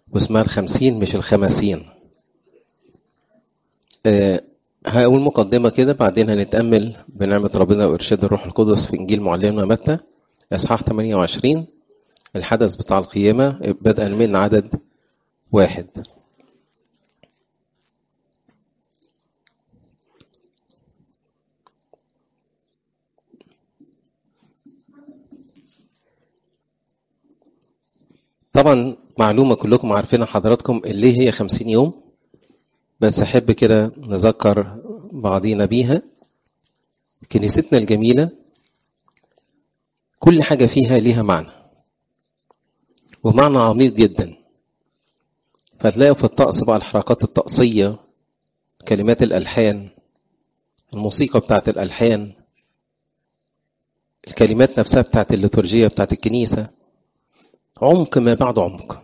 واسمها الخمسين مش الخمسين أه هقول مقدمة كده بعدين هنتأمل بنعمة ربنا وإرشاد الروح القدس في إنجيل معلمنا متى إصحاح 28 الحدث بتاع القيامة بدءا من عدد واحد طبعا معلومة كلكم عارفينها حضراتكم اللي هي خمسين يوم بس أحب كده نذكر بعضينا بيها كنيستنا الجميلة كل حاجة فيها ليها معنى ومعنى عميق جدا فتلاقوا في الطقس بقى الحركات الطقسية كلمات الألحان الموسيقى بتاعت الألحان الكلمات نفسها بتاعت الليتورجية بتاعت الكنيسة عمق ما بعد عمق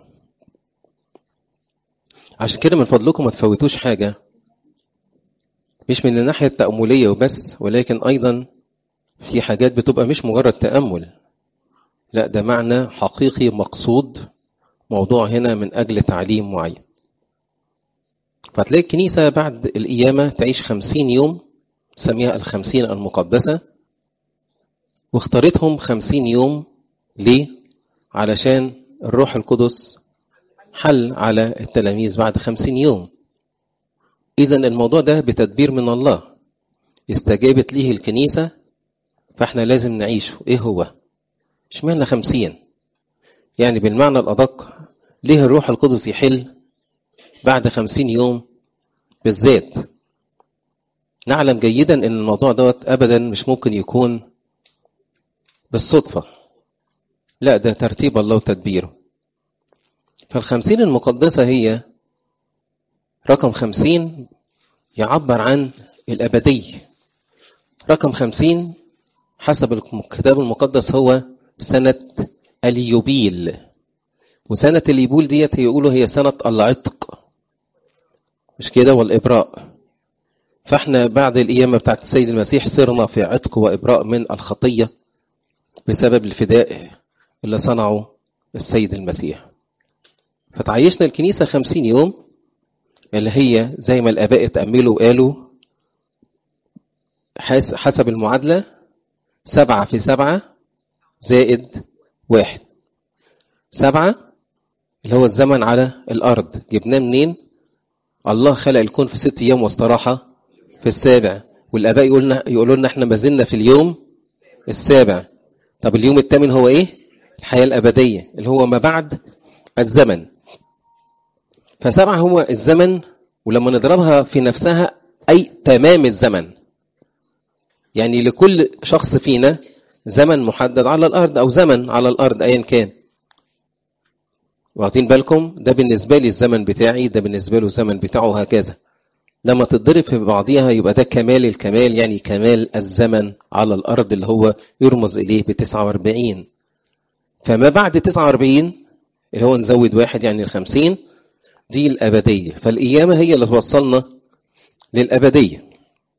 عشان كده من فضلكم ما تفوتوش حاجة مش من الناحية التأملية وبس ولكن أيضا في حاجات بتبقى مش مجرد تأمل لا ده معنى حقيقي مقصود موضوع هنا من أجل تعليم معين فتلاقي الكنيسة بعد القيامة تعيش خمسين يوم تسميها الخمسين المقدسة واختارتهم خمسين يوم ليه؟ علشان الروح القدس حل على التلاميذ بعد خمسين يوم إذا الموضوع ده بتدبير من الله استجابت ليه الكنيسة فاحنا لازم نعيشه ايه هو اشمعنى خمسين يعني بالمعنى الأدق ليه الروح القدس يحل بعد خمسين يوم بالذات نعلم جيدا ان الموضوع دوت ابدا مش ممكن يكون بالصدفة لا ده ترتيب الله وتدبيره فالخمسين المقدسة هي رقم خمسين يعبر عن الأبدية رقم خمسين حسب الكتاب المقدس هو سنة اليوبيل وسنة اليوبيل ديت يقولوا هي سنة العتق مش كده والإبراء فاحنا بعد القيامة بتاعت السيد المسيح صرنا في عتق وإبراء من الخطية بسبب الفداء اللي صنعه السيد المسيح فتعيشنا الكنيسة خمسين يوم اللي هي زي ما الآباء اتأملوا وقالوا حسب المعادلة سبعة في سبعة زائد واحد سبعة اللي هو الزمن على الأرض جبناه منين الله خلق الكون في ست أيام واستراحة في السابع والآباء يقولنا يقولوا لنا احنا ما زلنا في اليوم السابع طب اليوم الثامن هو ايه؟ الحياة الأبدية اللي هو ما بعد الزمن فسبعة هو الزمن ولما نضربها في نفسها أي تمام الزمن يعني لكل شخص فينا زمن محدد على الأرض أو زمن على الأرض أيا كان واخدين بالكم ده بالنسبة لي الزمن بتاعي ده بالنسبة له الزمن بتاعه هكذا لما تتضرب في بعضيها يبقى ده كمال الكمال يعني كمال الزمن على الأرض اللي هو يرمز إليه ب 49 فما بعد 49 اللي هو نزود واحد يعني الخمسين دي الأبدية فالقيامة هي اللي توصلنا للأبدية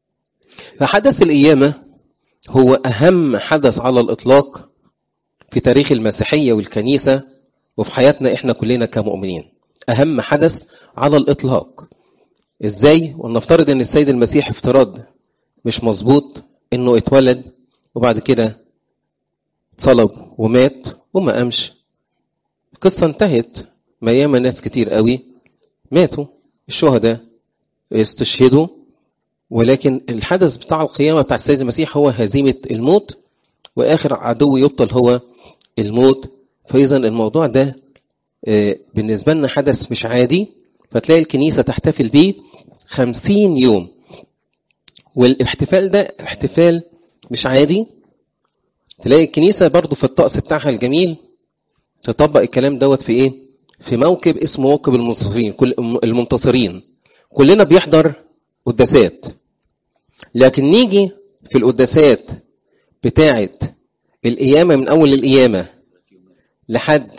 فحدث القيامة هو أهم حدث على الإطلاق في تاريخ المسيحية والكنيسة وفي حياتنا إحنا كلنا كمؤمنين أهم حدث على الإطلاق إزاي؟ ونفترض أن السيد المسيح افتراض مش مظبوط أنه اتولد وبعد كده اتصلب ومات وما قامش القصة انتهت ما ياما ناس كتير قوي ماتوا الشهداء استشهدوا ولكن الحدث بتاع القيامة بتاع السيد المسيح هو هزيمة الموت وآخر عدو يبطل هو الموت فإذا الموضوع ده بالنسبة لنا حدث مش عادي فتلاقي الكنيسة تحتفل بيه خمسين يوم والاحتفال ده احتفال مش عادي تلاقي الكنيسة برضو في الطقس بتاعها الجميل تطبق الكلام دوت في ايه في موكب اسمه موكب المنتصرين كل المنتصرين كلنا بيحضر قداسات لكن نيجي في القداسات بتاعه القيامه من اول القيامه لحد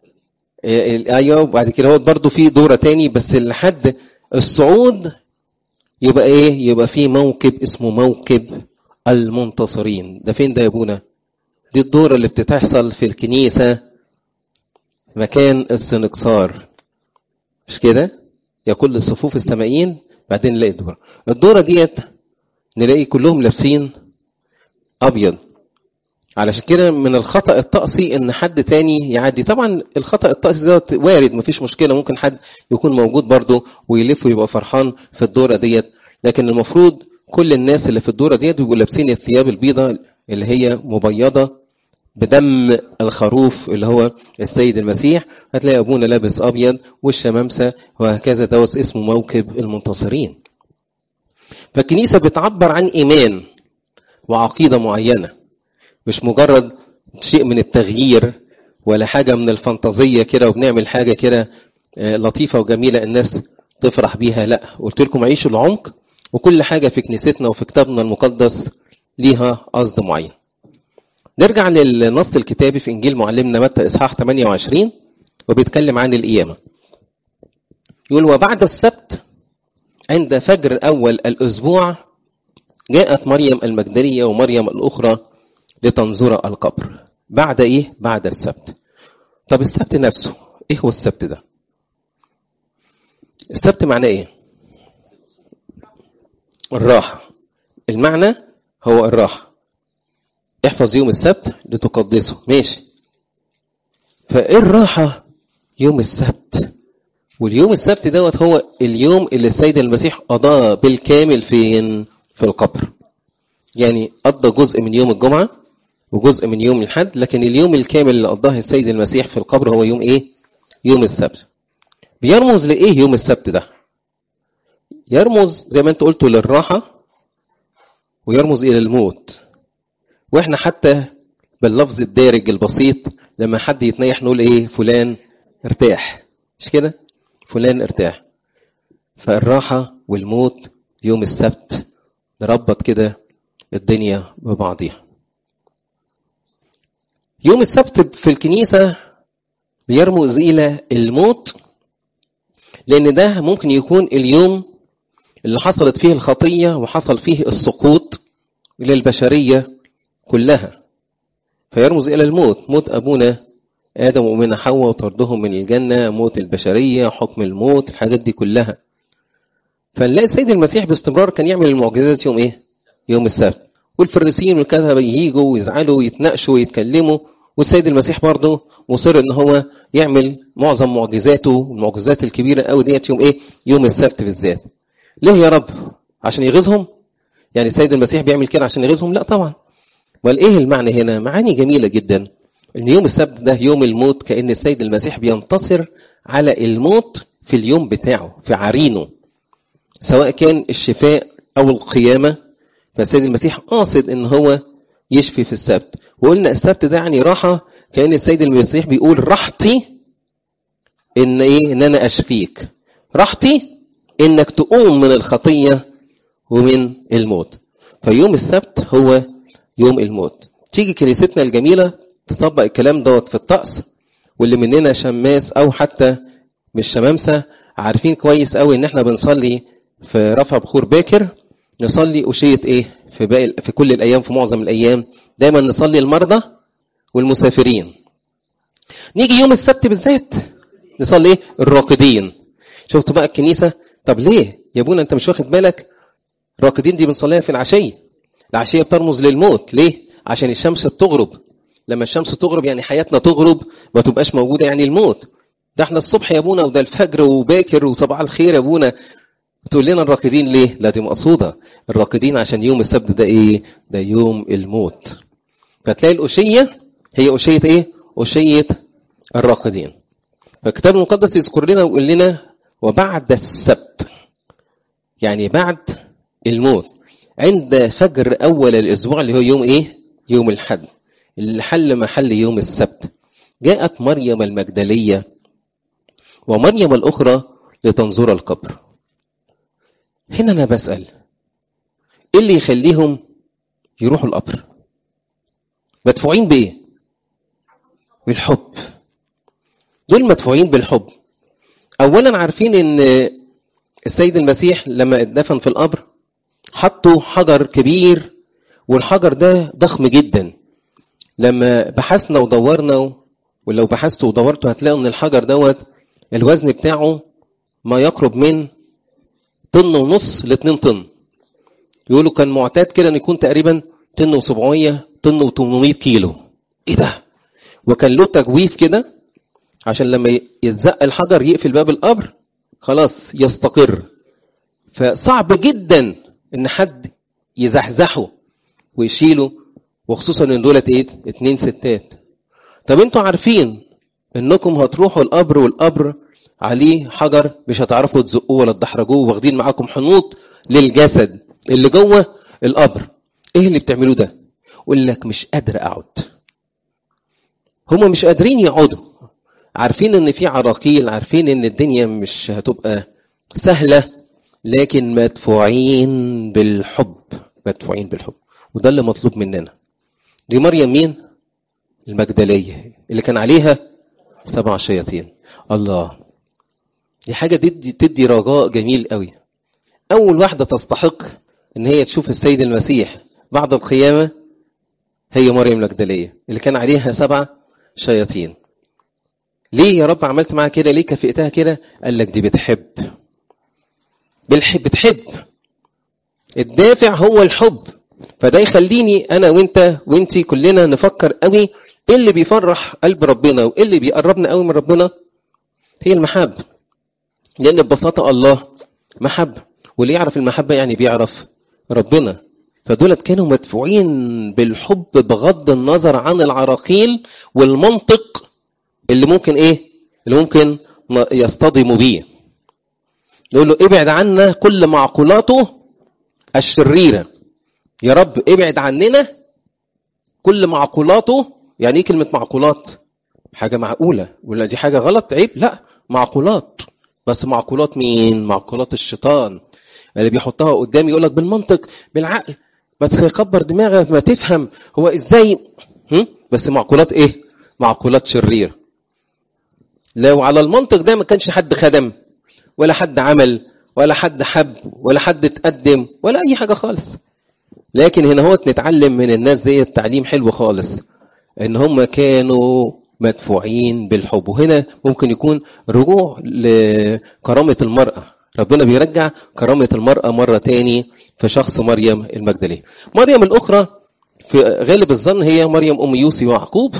ايوه وبعد كده هو برضه في دوره تاني بس لحد الصعود يبقى ايه يبقى في موكب اسمه موكب المنتصرين ده فين ده يا ابونا دي الدوره اللي بتتحصل في الكنيسه مكان السنكسار مش كده يا كل الصفوف السمائيين بعدين نلاقي الدورة الدورة ديت نلاقي كلهم لابسين أبيض علشان كده من الخطأ الطقسي إن حد تاني يعدي طبعا الخطأ الطقسي دوت وارد مفيش مشكلة ممكن حد يكون موجود برضه ويلف ويبقى فرحان في الدورة ديت لكن المفروض كل الناس اللي في الدورة ديت بيبقوا لابسين الثياب البيضاء اللي هي مبيضة بدم الخروف اللي هو السيد المسيح هتلاقي ابونا لابس ابيض والشمامسه وهكذا دوت اسمه موكب المنتصرين فالكنيسه بتعبر عن ايمان وعقيده معينه مش مجرد شيء من التغيير ولا حاجه من الفانتازيه كده وبنعمل حاجه كده لطيفه وجميله الناس تفرح بيها لا قلت لكم عيشوا العمق وكل حاجه في كنيستنا وفي كتابنا المقدس ليها قصد معين نرجع للنص الكتابي في انجيل معلمنا متى اصحاح 28 وبيتكلم عن القيامه يقول وبعد السبت عند فجر اول الاسبوع جاءت مريم المجدليه ومريم الاخرى لتنظر القبر بعد ايه بعد السبت طب السبت نفسه ايه هو السبت ده السبت معناه ايه الراحه المعنى هو الراحه احفظ يوم السبت لتقدسه ماشي فايه الراحة يوم السبت واليوم السبت دوت هو اليوم اللي السيد المسيح قضاه بالكامل فين في القبر يعني قضى جزء من يوم الجمعة وجزء من يوم الحد لكن اليوم الكامل اللي قضاه السيد المسيح في القبر هو يوم ايه يوم السبت بيرمز لايه يوم السبت ده يرمز زي ما انت قلتوا للراحة ويرمز الى الموت واحنا حتى باللفظ الدارج البسيط لما حد يتنيح نقول ايه فلان ارتاح مش كده فلان ارتاح فالراحة والموت يوم السبت نربط كده الدنيا ببعضيها يوم السبت في الكنيسة بيرمز إلى الموت لأن ده ممكن يكون اليوم اللي حصلت فيه الخطية وحصل فيه السقوط للبشرية كلها فيرمز إلى الموت موت أبونا آدم وأمنا حواء وطردهم من الجنة موت البشرية حكم الموت الحاجات دي كلها فنلاقي السيد المسيح باستمرار كان يعمل المعجزات يوم إيه؟ يوم السبت والفريسيين والكذبة ييجوا ويزعلوا ويتناقشوا ويتكلموا والسيد المسيح برضه مصر ان هو يعمل معظم معجزاته المعجزات الكبيره قوي ديت يوم ايه؟ يوم السبت بالذات. ليه يا رب؟ عشان يغيظهم؟ يعني السيد المسيح بيعمل كده عشان يغيظهم؟ لا طبعا. امال ايه المعنى هنا؟ معاني جميله جدا. ان يوم السبت ده يوم الموت كان السيد المسيح بينتصر على الموت في اليوم بتاعه في عرينه. سواء كان الشفاء او القيامه فالسيد المسيح قاصد ان هو يشفي في السبت وقلنا السبت ده يعني راحه كان السيد المسيح بيقول راحتي ان ايه ان انا اشفيك راحتي انك تقوم من الخطيه ومن الموت فيوم السبت هو يوم الموت تيجي كنيستنا الجميله تطبق الكلام دوت في الطقس واللي مننا شماس او حتى مش شمامسه عارفين كويس قوي ان احنا بنصلي في رفع بخور باكر نصلي أشية إيه في باقي في كل الأيام في معظم الأيام دايما نصلي المرضى والمسافرين نيجي يوم السبت بالذات نصلي إيه الراقدين شفتوا بقى الكنيسة طب ليه يا ابونا أنت مش واخد بالك الراقدين دي بنصليها في العشية العشية بترمز للموت ليه عشان الشمس بتغرب لما الشمس تغرب يعني حياتنا تغرب ما تبقاش موجودة يعني الموت ده احنا الصبح يا ابونا وده الفجر وباكر وصباح الخير يا ابونا تقول لنا الراقدين ليه؟ لا دي مقصودة الراقدين عشان يوم السبت ده ايه؟ ده يوم الموت فتلاقي الأشية هي أشية ايه؟ أشية الراقدين فالكتاب المقدس يذكر لنا ويقول لنا وبعد السبت يعني بعد الموت عند فجر أول الأسبوع اللي هو يوم ايه؟ يوم الحد اللي حل محل يوم السبت جاءت مريم المجدلية ومريم الأخرى لتنظر القبر هنا انا بسال ايه اللي يخليهم يروحوا القبر مدفوعين بايه بالحب دول مدفوعين بالحب اولا عارفين ان السيد المسيح لما اتدفن في القبر حطوا حجر كبير والحجر ده ضخم جدا لما بحثنا ودورنا ولو بحثتوا ودورتوا هتلاقوا ان الحجر دوت الوزن بتاعه ما يقرب من طن ونص ل 2 طن يقولوا كان معتاد كده ان يكون تقريبا طن و700 طن و800 كيلو ايه ده وكان له تجويف كده عشان لما يتزق الحجر يقفل باب القبر خلاص يستقر فصعب جدا ان حد يزحزحه ويشيله وخصوصا ان دولت ايه اتنين ستات طب انتوا عارفين انكم هتروحوا القبر والقبر عليه حجر مش هتعرفوا تزقوه ولا تدحرجوه واخدين معاكم حنوط للجسد اللي جوه القبر ايه اللي بتعملوه ده يقول لك مش قادر اقعد هما مش قادرين يقعدوا عارفين ان في عراقيل عارفين ان الدنيا مش هتبقى سهله لكن مدفوعين بالحب مدفوعين بالحب وده اللي مطلوب مننا دي مريم مين المجدليه اللي كان عليها سبع شياطين الله دي حاجه تدي تدي رجاء جميل قوي اول واحده تستحق ان هي تشوف السيد المسيح بعد القيامه هي مريم المجدليه اللي كان عليها سبع شياطين ليه يا رب عملت معاها كده ليه كافئتها كده قال لك دي بتحب بالحب بتحب الدافع هو الحب فده يخليني انا وانت وانتي كلنا نفكر قوي ايه اللي بيفرح قلب ربنا وايه اللي بيقربنا قوي من ربنا هي المحبه لان ببساطه الله محبه واللي يعرف المحبه يعني بيعرف ربنا فدولت كانوا مدفوعين بالحب بغض النظر عن العراقيل والمنطق اللي ممكن ايه اللي ممكن يصطدموا بيه يقول له ابعد عنا كل معقولاته الشريره يا رب ابعد عننا كل معقولاته يعني ايه كلمه معقولات حاجه معقوله ولا دي حاجه غلط عيب لا معقولات بس معقولات مين معقولات الشيطان اللي بيحطها قدامي يقول لك بالمنطق بالعقل ما تكبر دماغك ما تفهم هو ازاي هم؟ بس معقولات ايه معقولات شريره لو على المنطق ده ما كانش حد خدم ولا حد عمل ولا حد حب ولا حد اتقدم ولا اي حاجه خالص لكن هنا هو نتعلم من الناس زي التعليم حلو خالص ان هم كانوا مدفوعين بالحب وهنا ممكن يكون رجوع لكرامة المرأة ربنا بيرجع كرامة المرأة مرة تاني في شخص مريم المجدلية مريم الأخرى في غالب الظن هي مريم أم يوسي ويعقوب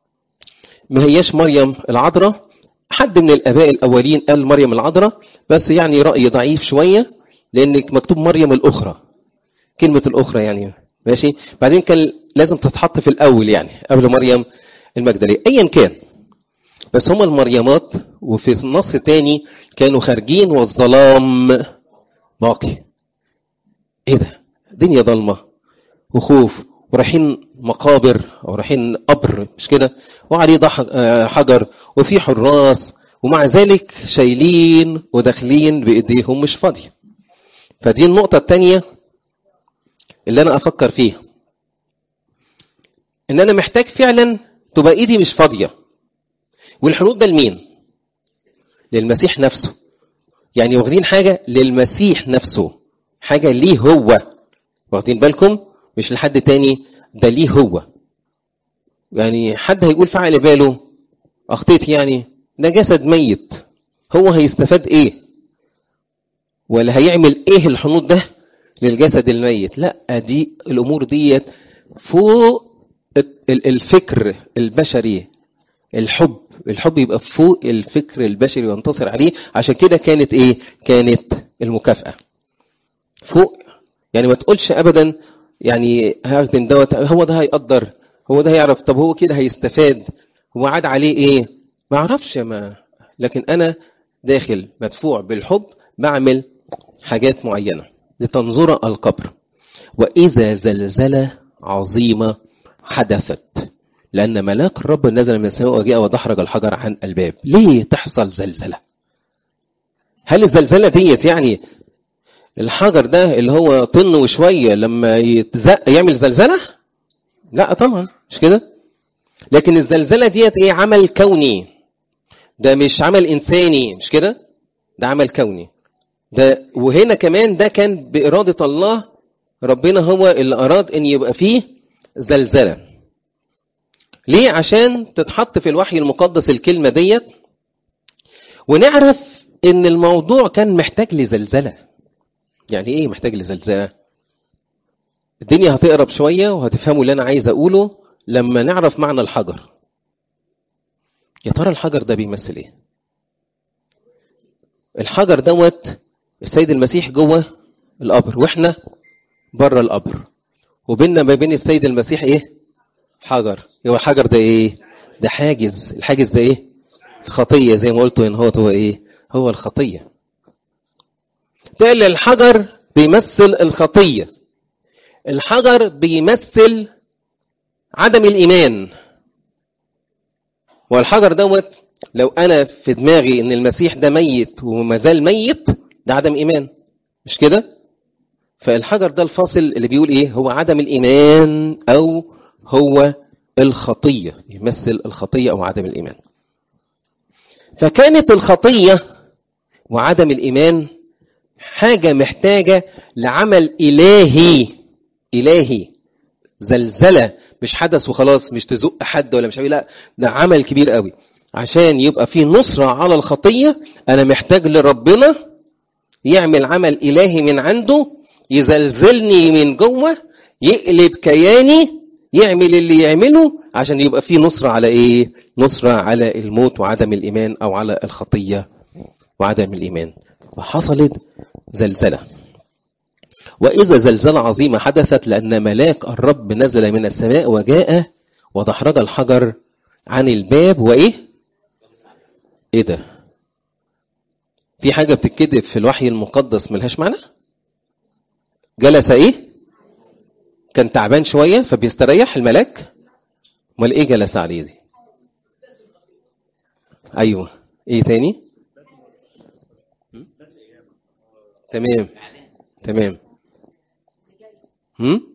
ما هياش مريم العذراء حد من الآباء الأولين قال مريم العذراء بس يعني رأي ضعيف شوية لأن مكتوب مريم الأخرى كلمة الأخرى يعني ماشي بعدين كان لازم تتحط في الأول يعني قبل مريم المجدلية أيا كان بس هم المريمات وفي نص تاني كانوا خارجين والظلام باقي ايه ده دنيا ضلمة وخوف ورايحين مقابر او رايحين قبر مش كده وعليه ضح حجر وفي حراس ومع ذلك شايلين وداخلين بايديهم مش فاضيه فدي النقطه الثانيه اللي انا افكر فيها ان انا محتاج فعلا تبقى ايدي مش فاضيه والحنوط ده لمين للمسيح نفسه يعني واخدين حاجه للمسيح نفسه حاجه ليه هو واخدين بالكم مش لحد تاني ده ليه هو يعني حد هيقول في عقل باله اخطيت يعني ده جسد ميت هو هيستفاد ايه ولا هيعمل ايه الحنوط ده للجسد الميت لا دي الامور ديت فوق الفكر البشري الحب الحب يبقى فوق الفكر البشري وينتصر عليه عشان كده كانت ايه كانت المكافأة فوق يعني ما تقولش ابدا يعني هاخدم دوت هو ده هيقدر هو ده هيعرف طب هو كده هيستفاد هو عاد عليه ايه ما اعرفش ما لكن انا داخل مدفوع بالحب بعمل حاجات معينه لتنظر القبر واذا زلزله عظيمه حدثت لان ملاك الرب نزل من السماء وجاء ودحرج الحجر عن الباب ليه تحصل زلزله هل الزلزله ديت يعني الحجر ده اللي هو طن وشويه لما يتزق يعمل زلزله لا طبعا مش كده لكن الزلزله ديت ايه عمل كوني ده مش عمل انساني مش كده ده عمل كوني ده وهنا كمان ده كان باراده الله ربنا هو اللي اراد ان يبقى فيه زلزله ليه عشان تتحط في الوحي المقدس الكلمه ديت ونعرف ان الموضوع كان محتاج لزلزله يعني ايه محتاج لزلزله الدنيا هتقرب شويه وهتفهموا اللي انا عايز اقوله لما نعرف معنى الحجر يا ترى الحجر ده بيمثل ايه الحجر دوت السيد المسيح جوه القبر واحنا بره القبر وبيننا ما بين السيد المسيح ايه حجر هو الحجر ده ايه ده حاجز الحاجز ده ايه خطيه زي ما قلت ان هو هو ايه هو الخطيه تقل الحجر بيمثل الخطيه الحجر بيمثل عدم الايمان والحجر دوت لو انا في دماغي ان المسيح ده ميت وما زال ميت ده عدم ايمان مش كده فالحجر ده الفاصل اللي بيقول ايه هو عدم الايمان او هو الخطيه يمثل الخطيه او عدم الايمان فكانت الخطيه وعدم الايمان حاجه محتاجه لعمل الهي الهي زلزله مش حدث وخلاص مش تزق حد ولا مش عارف لا ده عمل كبير قوي عشان يبقى في نصرة على الخطية أنا محتاج لربنا يعمل عمل إلهي من عنده يزلزلني من جوه يقلب كياني يعمل اللي يعمله عشان يبقى في نصرة على إيه؟ نصرة على الموت وعدم الإيمان أو على الخطية وعدم الإيمان وحصلت زلزلة وإذا زلزلة عظيمة حدثت لأن ملاك الرب نزل من السماء وجاء ودحرج الحجر عن الباب وإيه؟ إيه ده؟ في حاجة بتتكتب في الوحي المقدس ملهاش معنى؟ جلس إيه؟ كان تعبان شوية فبيستريح الملاك؟ امال إيه جلس عليه دي؟ أيوه إيه تاني؟ تمام تمام هم؟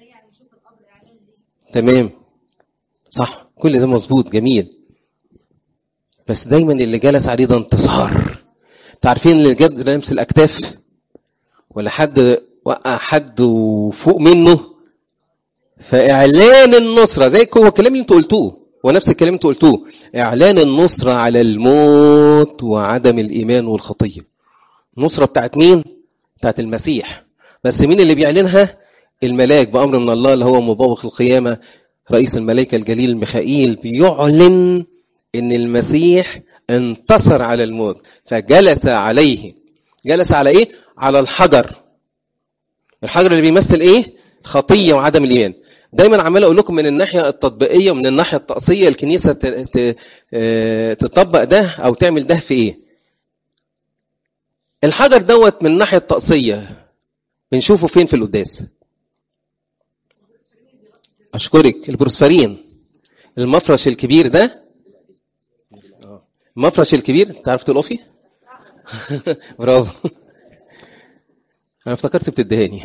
تمام صح كل ده مظبوط جميل بس دايما اللي جلس عليه ده انتصار تعرفين اللي جاب لمس الاكتاف ولا حد وقع حد وفوق منه فاعلان النصره زي هو الكلام اللي انتوا قلتوه ونفس الكلام اللي انتوا قلتوه اعلان النصره على الموت وعدم الايمان والخطيه النصره بتاعت مين بتاعت المسيح بس مين اللي بيعلنها الملاك بأمر من الله اللي هو مبوخ القيامة رئيس الملائكة الجليل ميخائيل بيعلن إن المسيح انتصر على الموت فجلس عليه جلس على إيه؟ على الحجر الحجر اللي بيمثل إيه؟ خطية وعدم الإيمان دايما عمال أقول لكم من الناحية التطبيقية ومن الناحية الطقسية الكنيسة تطبق ده أو تعمل ده في إيه؟ الحجر دوت من الناحية الطقسية بنشوفه فين في القداس؟ أشكرك البروسفرين المفرش الكبير ده المفرش الكبير تعرف تقفي برافو أنا افتكرت بتدهاني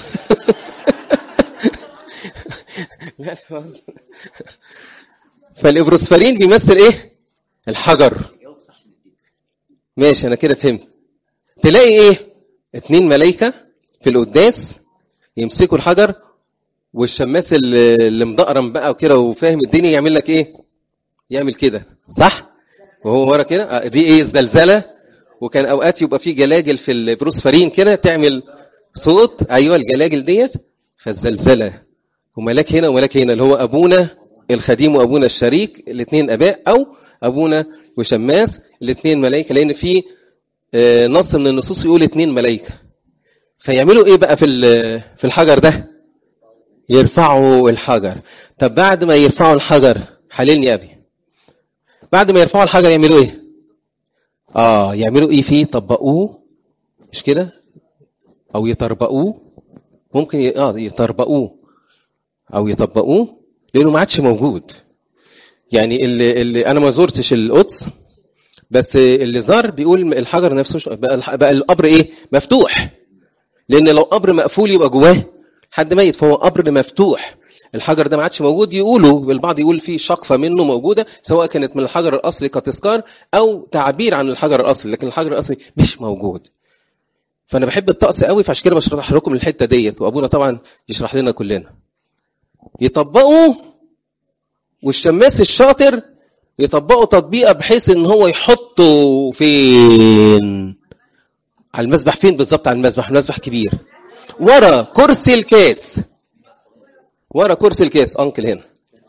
فالإبروسفرين بيمثل إيه؟ الحجر ماشي أنا كده فهمت تلاقي إيه؟ اتنين ملايكة في القداس يمسكوا الحجر والشماس اللي مدقرم بقى وكده وفاهم الدنيا يعمل لك ايه؟ يعمل كده صح؟ وهو ورا كده دي ايه الزلزله وكان اوقات يبقى في جلاجل في البروسفرين كده تعمل صوت ايوه الجلاجل ديت فالزلزله وملاك هنا وملاك هنا اللي هو ابونا الخديم وابونا الشريك الاثنين اباء او ابونا وشماس الاثنين ملائكه لان في نص من النصوص يقول اثنين ملائكه فيعملوا ايه بقى في في الحجر ده؟ يرفعوا الحجر طب بعد ما يرفعوا الحجر حللني يا ابي بعد ما يرفعوا الحجر يعملوا ايه اه يعملوا ايه فيه طبقوه مش كده او يطربقوه ممكن ي... اه يطربقوه او يطبقوه لانه ما عادش موجود يعني اللي, اللي انا ما زرتش القدس بس اللي زار بيقول الحجر نفسه بقى, بقى القبر ايه مفتوح لان لو قبر مقفول يبقى جواه حد ميت فهو قبر مفتوح الحجر ده ما عادش موجود يقولوا البعض يقول في شقفه منه موجوده سواء كانت من الحجر الاصلي كتذكار او تعبير عن الحجر الاصلي لكن الحجر الاصلي مش موجود فانا بحب الطقس قوي فعشان كده بشرح لكم الحته ديت وابونا طبعا يشرح لنا كلنا يطبقوا والشماس الشاطر يطبقوا تطبيقه بحيث ان هو يحطه فين على المسبح فين بالظبط على المسبح المسبح كبير ورا كرسي الكاس ورا كرسي الكاس انكل هنا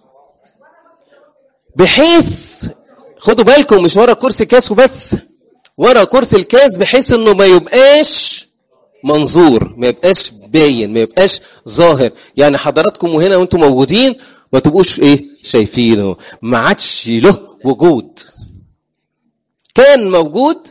بحيث خدوا بالكم مش ورا كرسي الكاس وبس ورا كرسي الكاس بحيث انه ما يبقاش منظور ما يبقاش باين ما يبقاش ظاهر يعني حضراتكم وهنا وانتم موجودين ما تبقوش ايه شايفينه ما عادش له وجود كان موجود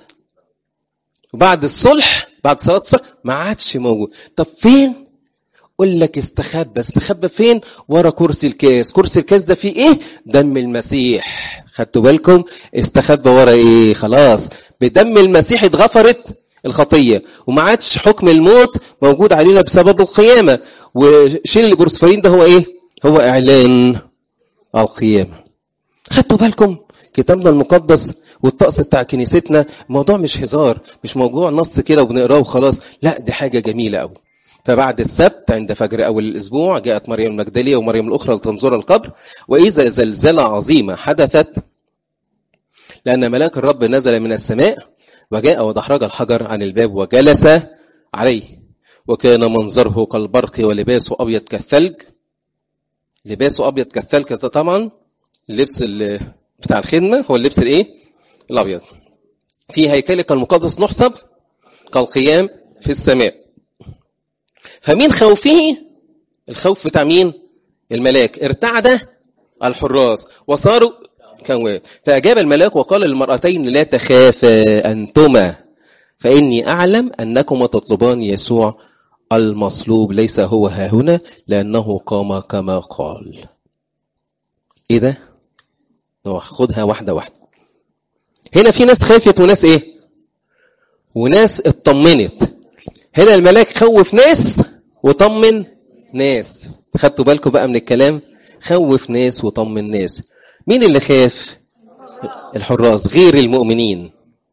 وبعد الصلح بعد صلاه الصلح ما عادش موجود طب فين قول لك استخبى استخبى فين ورا كرسي الكاس كرسي الكاس ده فيه ايه دم المسيح خدتوا بالكم استخبى ورا ايه خلاص بدم المسيح اتغفرت الخطيه وما عادش حكم الموت موجود علينا بسبب القيامه وشيل البروسفرين ده هو ايه هو اعلان القيامه خدتوا بالكم كتابنا المقدس والطقس بتاع كنيستنا الموضوع مش هزار مش موضوع نص كده وبنقراه وخلاص لا دي حاجه جميله قوي فبعد السبت عند فجر أول الأسبوع جاءت مريم المجدلية ومريم الأخرى لتنظر القبر وإذا زلزلة عظيمة حدثت لأن ملاك الرب نزل من السماء وجاء ودحرج الحجر عن الباب وجلس عليه وكان منظره كالبرق ولباسه أبيض كالثلج لباسه أبيض كالثلج ده طبعا اللبس بتاع الخدمة هو اللبس الإيه؟ الأبيض في هيكلك المقدس نحسب كالقيام في السماء فمن خوفه الخوف بتاع مين الملاك ارتعد الحراس وصاروا كان فأجاب الملاك وقال للمرأتين لا تخافا أنتما فإني أعلم أنكما تطلبان يسوع المصلوب ليس هو ها هنا لأنه قام كما قال إيه ده؟ خدها واحدة واحدة هنا في ناس خافت وناس إيه؟ وناس اطمنت هنا الملاك خوف ناس وطمن ناس خدتوا بالكم بقى من الكلام خوف ناس وطمن ناس مين اللي خاف الحراس غير المؤمنين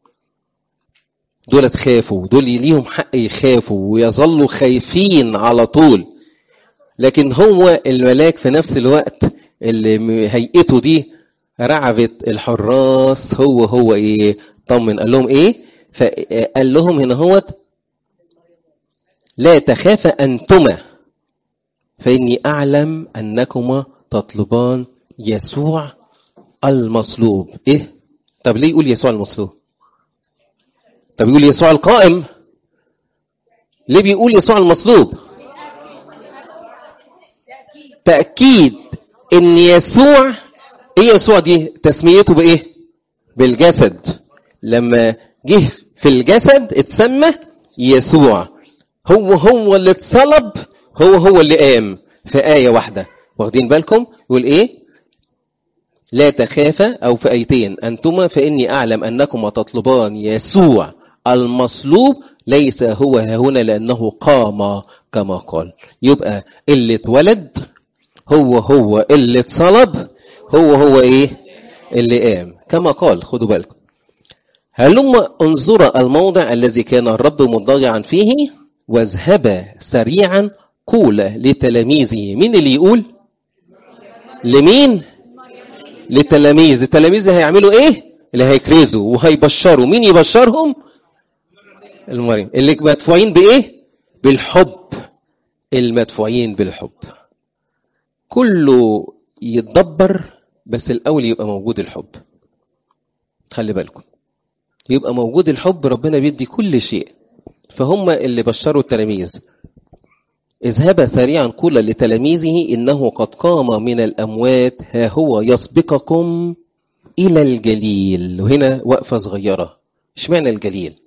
دول خافوا دول ليهم حق يخافوا ويظلوا خايفين على طول لكن هو الملاك في نفس الوقت اللي هيئته دي رعبت الحراس هو هو ايه طمن قال لهم ايه فقال لهم هنا هوت لا تخاف أنتما فإني أعلم أنكما تطلبان يسوع المصلوب إيه؟ طب ليه يقول يسوع المصلوب؟ طب يقول يسوع القائم ليه بيقول يسوع المصلوب؟ تأكيد إن يسوع إيه يسوع دي؟ تسميته بإيه؟ بالجسد لما جه في الجسد اتسمى يسوع هو هو اللي اتصلب هو هو اللي قام في آية واحدة واخدين بالكم يقول إيه لا تخافا أو في آيتين أنتما فإني أعلم أنكما تطلبان يسوع المصلوب ليس هو هنا لأنه قام كما قال يبقى اللي اتولد هو هو اللي اتصلب هو هو إيه اللي قام كما قال خدوا بالكم هلما انظر الموضع الذي كان الرب مضطجعا فيه واذهبا سريعا قولا لتلاميذه مين اللي يقول لمين للتلاميذ التلاميذ هيعملوا ايه اللي هيكرزوا وهيبشروا مين يبشرهم المريم اللي مدفوعين بايه بالحب المدفوعين بالحب كله يتدبر بس الاول يبقى موجود الحب خلي بالكم يبقى موجود الحب ربنا بيدي كل شيء فهم اللي بشروا التلاميذ اذهب سريعا قول لتلاميذه إنه قد قام من الأموات ها هو يسبقكم إلى الجليل وهنا وقفة صغيرة اشمعنى الجليل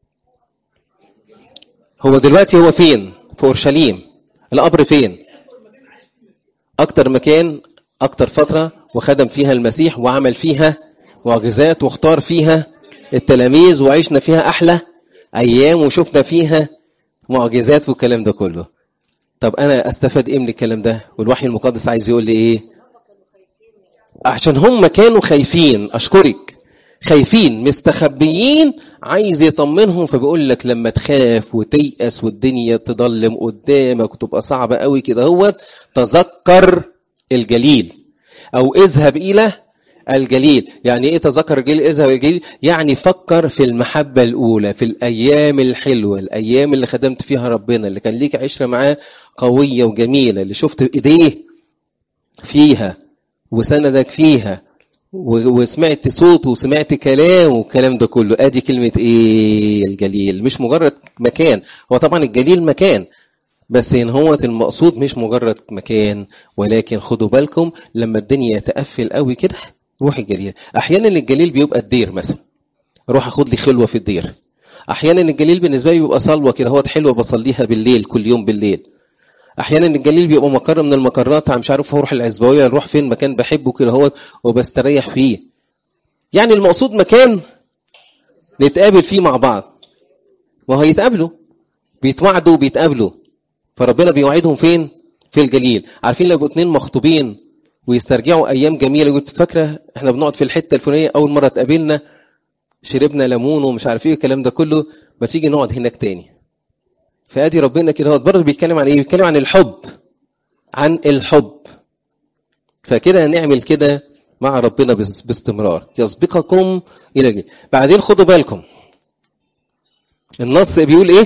هو دلوقتي هو فين في أورشليم القبر فين أكتر مكان أكتر فترة وخدم فيها المسيح وعمل فيها معجزات واختار فيها التلاميذ وعيشنا فيها أحلى ايام وشفنا فيها معجزات والكلام ده كله طب انا استفاد ايه من الكلام ده والوحي المقدس عايز يقول لي ايه عشان هم كانوا خايفين اشكرك خايفين مستخبيين عايز يطمنهم فبيقول لك لما تخاف وتيأس والدنيا تضلم قدامك وتبقى صعبة قوي كده هو تذكر الجليل او اذهب الى الجليل يعني ايه تذكر الجليل اذهب الجليل يعني فكر في المحبة الاولى في الايام الحلوة الايام اللي خدمت فيها ربنا اللي كان ليك عشرة معاه قوية وجميلة اللي شفت ايديه فيها وسندك فيها وسمعت صوته وسمعت كلامه والكلام ده كله ادي كلمة ايه الجليل مش مجرد مكان هو طبعا الجليل مكان بس ان هو المقصود مش مجرد مكان ولكن خدوا بالكم لما الدنيا تقفل قوي كده روح الجليل احيانا الجليل بيبقى الدير مثلا روح اخد لي خلوه في الدير احيانا الجليل بالنسبه لي بيبقى صلوه كده هو حلوه بصليها بالليل كل يوم بالليل احيانا الجليل بيبقى مقر من المقرات مش عارف اروح العزبويه نروح فين مكان بحبه كده هو وبستريح فيه يعني المقصود مكان نتقابل فيه مع بعض وهيتقابلوا بيتوعدوا وبيتقابلوا فربنا بيوعدهم فين في الجليل عارفين لو اتنين مخطوبين ويسترجعوا ايام جميله قلت فاكره احنا بنقعد في الحته الفلانيه اول مره اتقابلنا شربنا ليمون ومش عارف ايه الكلام ده كله ما تيجي نقعد هناك تاني فادي ربنا كده هو برضه بيتكلم عن ايه بيتكلم عن الحب عن الحب فكده نعمل كده مع ربنا باستمرار يسبقكم الى الجيل بعدين خدوا بالكم النص بيقول ايه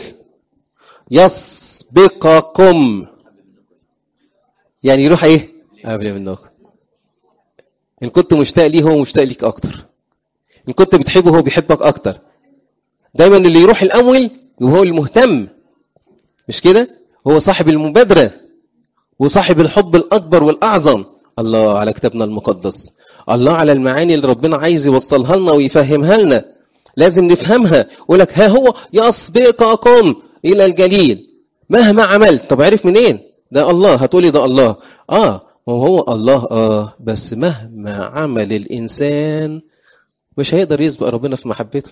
يسبقكم يعني يروح ايه قبل منكم ان كنت مشتاق ليه هو مشتاق ليك اكتر ان كنت بتحبه هو بيحبك اكتر دايما اللي يروح الاول وهو المهتم مش كده هو صاحب المبادره وصاحب الحب الاكبر والاعظم الله على كتابنا المقدس الله على المعاني اللي ربنا عايز يوصلها لنا ويفهمها لنا لازم نفهمها يقول لك ها هو يسبقكم الى الجليل مهما عملت طب عرف منين ده الله هتقولي ده الله اه وهو الله اه بس مهما عمل الانسان مش هيقدر يسبق ربنا في محبته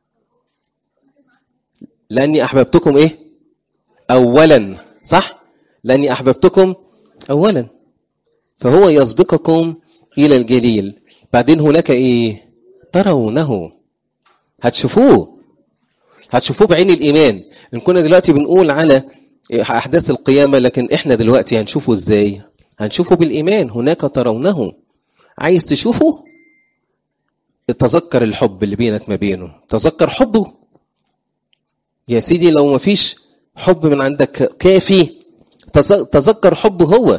لاني احببتكم ايه اولا صح لاني احببتكم اولا فهو يسبقكم الى الجليل بعدين هناك ايه ترونه هتشوفوه هتشوفوه بعين الايمان ان كنا دلوقتي بنقول على احداث القيامه لكن احنا دلوقتي هنشوفه ازاي هنشوفه بالايمان هناك ترونه عايز تشوفه تذكر الحب اللي بينك ما بينه تذكر حبه يا سيدي لو ما فيش حب من عندك كافي تذكر حبه هو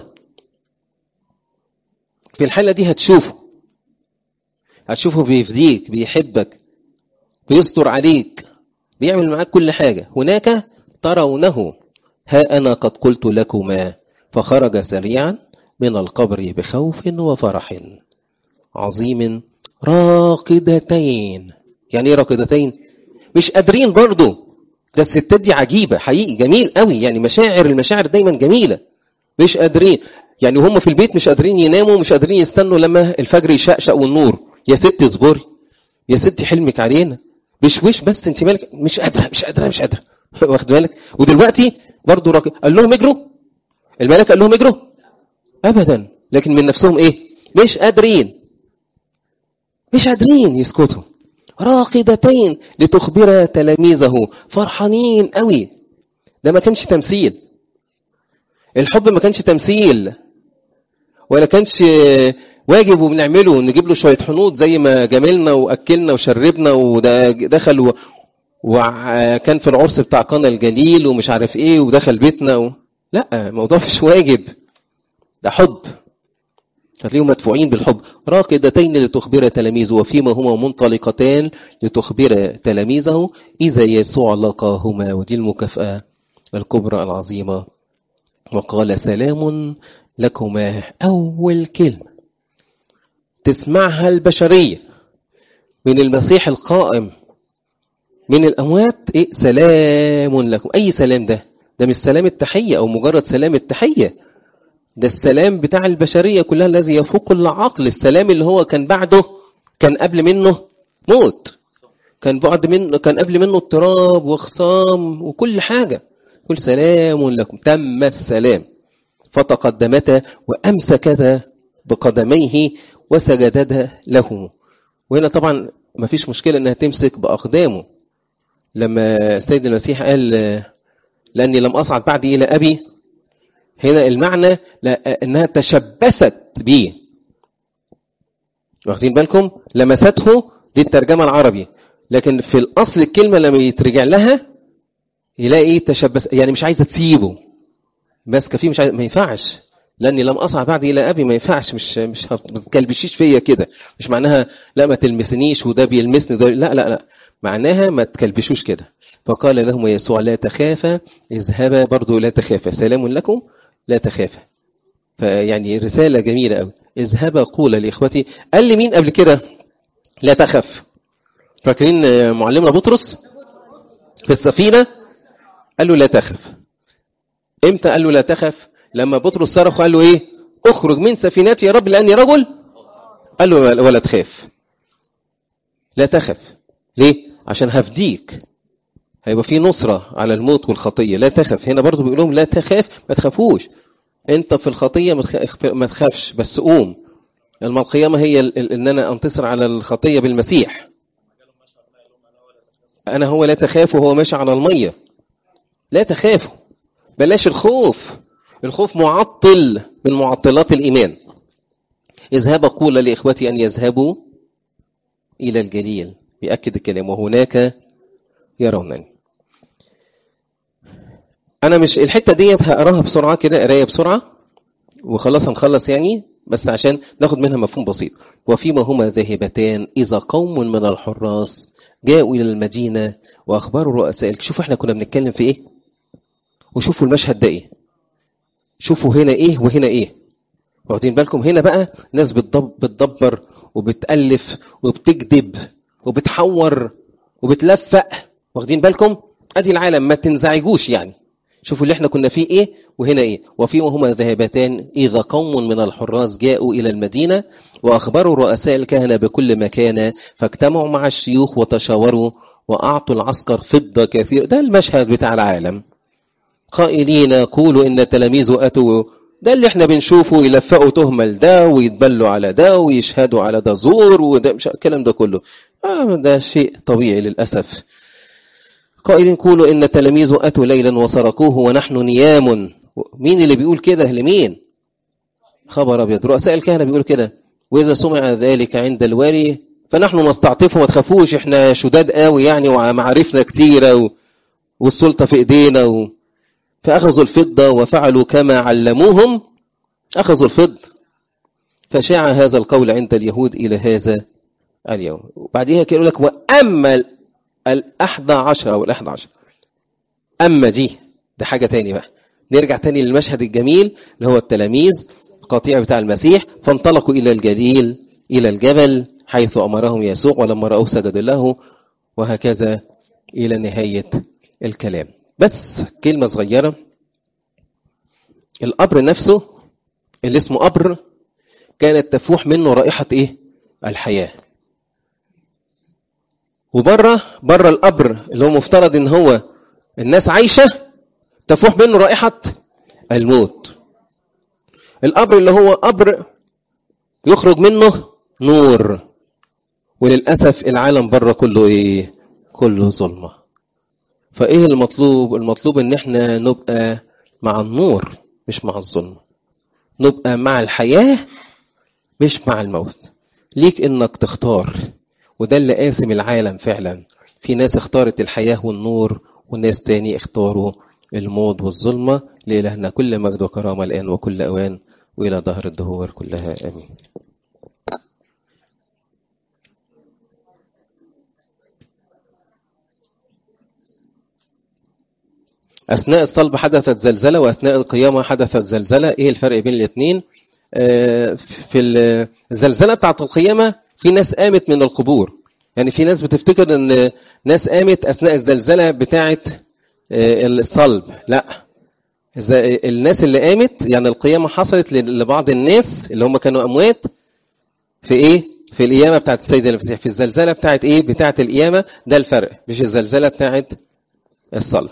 في الحالة دي هتشوفه هتشوفه بيفديك بيحبك بيستر عليك بيعمل معاك كل حاجة هناك ترونه ها أنا قد قلت لكما فخرج سريعا من القبر بخوف وفرح عظيم راقدتين يعني ايه راقدتين مش قادرين برضو ده الستات دي عجيبة حقيقي جميل قوي يعني مشاعر المشاعر دايما جميلة مش قادرين يعني هم في البيت مش قادرين يناموا مش قادرين يستنوا لما الفجر يشقشق والنور يا ست اصبري يا ستي حلمك علينا بشوش بس انت مالك مش قادره مش قادره مش قادره واخد بالك ودلوقتي برضه راكب قال لهم اجروا الملك قال لهم اجروا ابدا لكن من نفسهم ايه مش قادرين مش قادرين يسكتوا راقدتين لتخبر تلاميذه فرحانين قوي ده ما كانش تمثيل الحب ما كانش تمثيل ولا كانش واجب وبنعمله نجيب له شويه حنوط زي ما جاملنا واكلنا وشربنا وده دخل و... وكان في العرس بتاع قنا الجليل ومش عارف ايه ودخل بيتنا و... لا الموضوع مش واجب ده حب هتلاقيهم مدفوعين بالحب راقدتين لتخبر تلاميذه وفيما هما منطلقتان لتخبر تلاميذه إذا يسوع لقاهما ودي المكافأة الكبرى العظيمة وقال سلام لكما أول كلمة تسمعها البشرية من المسيح القائم من الأموات إيه سلام لكم أي سلام ده ده مش سلام التحية أو مجرد سلام التحية ده السلام بتاع البشرية كلها الذي يفوق العقل السلام اللي هو كان بعده كان قبل منه موت كان بعد منه كان قبل منه اضطراب وخصام وكل حاجة كل سلام لكم تم السلام فتقدمتا وأمسكتا بقدميه وسجدتا له وهنا طبعا ما فيش مشكلة انها تمسك بأقدامه لما السيد المسيح قال لأني لم أصعد بعدي إلى أبي هنا المعنى انها تشبثت به واخدين بالكم لمسته دي الترجمة العربي لكن في الأصل الكلمة لما يترجع لها يلاقي تشبث يعني مش عايزة تسيبه بس كفيه مش عايز ما ينفعش لاني لم اصعد بعد الى ابي ما ينفعش مش مش ما تكلبشيش فيا كده مش معناها لا ما تلمسنيش وده بيلمسني ده لا لا لا معناها ما تكلبشوش كده فقال لهم يسوع لا تخافا اذهبا برضو لا تخافا سلام لكم لا تخافا فيعني رسالة جميلة قوي اذهبا قول لإخوتي قال لي مين قبل كده لا تخف فاكرين معلمنا بطرس في السفينة قال له لا تخف امتى قال له لا تخف لما بطرس صرخ قال له ايه اخرج من سفينتي يا رب لاني رجل قال له ولا تخاف لا تخف ليه عشان هفديك هيبقى في نصرة على الموت والخطية لا تخف هنا برضو بيقول لهم لا تخاف ما تخافوش انت في الخطية ما تخافش بس قوم لما القيامة هي ان انا انتصر على الخطية بالمسيح انا هو لا تخاف وهو ماشي على المية لا تخافوا بلاش الخوف الخوف معطل من معطلات الإيمان اذهب قول لإخوتي أن يذهبوا إلى الجليل بيأكد الكلام وهناك يرونني أنا مش الحتة ديت هقراها بسرعة كده قراية بسرعة وخلاص هنخلص يعني بس عشان ناخد منها مفهوم بسيط وفيما هما ذاهبتان إذا قوم من الحراس جاءوا إلى المدينة وأخبروا رؤساء شوفوا احنا كنا بنتكلم في إيه وشوفوا المشهد ده إيه شوفوا هنا ايه وهنا ايه واخدين بالكم هنا بقى ناس بتدبر وبتألف وبتكذب وبتحور وبتلفق واخدين بالكم ادي العالم ما تنزعجوش يعني شوفوا اللي احنا كنا فيه ايه وهنا ايه وفيما هما ذهبتان اذا قوم من الحراس جاءوا الى المدينه واخبروا رؤساء الكهنه بكل مكان فاجتمعوا مع الشيوخ وتشاوروا واعطوا العسكر فضه كثير ده المشهد بتاع العالم قائلين قولوا ان تلاميذه اتوا ده اللي احنا بنشوفه يلفقوا تهمه لده ويتبلوا على ده ويشهدوا على ده زور وده مش الكلام ده كله آه ده شيء طبيعي للاسف قائلين قولوا ان تلاميذه اتوا ليلا وسرقوه ونحن نيام مين اللي بيقول كده لمين خبر ابيض رؤساء الكهنه بيقول كده واذا سمع ذلك عند الوالي فنحن نستعطفه ما تخافوش احنا شداد قوي يعني ومعارفنا كتيره و... والسلطه في ايدينا و... فأخذوا الفضة وفعلوا كما علموهم أخذوا الفضة فشاع هذا القول عند اليهود إلى هذا اليوم وبعديها كده يقول لك وأما الأحدى عشر أو الأحدى عشر أما دي ده حاجة تاني بقى نرجع تاني للمشهد الجميل اللي هو التلاميذ القطيع بتاع المسيح فانطلقوا إلى الجليل إلى الجبل حيث أمرهم يسوع ولما رأوه سجدوا له وهكذا إلى نهاية الكلام بس كلمة صغيرة القبر نفسه اللي اسمه قبر كانت تفوح منه رائحة ايه الحياة وبره بره القبر اللي هو مفترض ان هو الناس عايشة تفوح منه رائحة الموت القبر اللي هو قبر يخرج منه نور وللأسف العالم بره كله ايه كله ظلمه فايه المطلوب المطلوب ان احنا نبقى مع النور مش مع الظلم نبقى مع الحياة مش مع الموت ليك انك تختار وده اللي قاسم العالم فعلا في ناس اختارت الحياة والنور وناس تاني اختاروا الموت والظلمة لإلهنا كل مجد وكرامة الآن وكل أوان وإلى ظهر الدهور كلها آمين أثناء الصلب حدثت زلزلة وأثناء القيامة حدثت زلزلة إيه الفرق بين الاثنين في الزلزلة بتاعت القيامة في ناس قامت من القبور يعني في ناس بتفتكر ان ناس قامت أثناء الزلزلة بتاعت الصلب لا الناس اللي قامت يعني القيامة حصلت لبعض الناس اللي هم كانوا أموات في إيه في القيامة بتاعت السيد المسيح في الزلزلة بتاعت إيه بتاعت القيامة ده الفرق مش الزلزلة بتاعت الصلب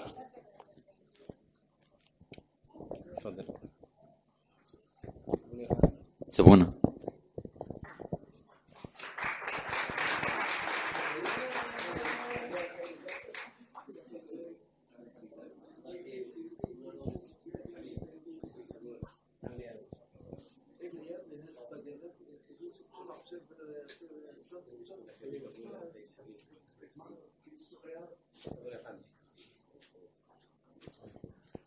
سيبونا حضرتك الصغير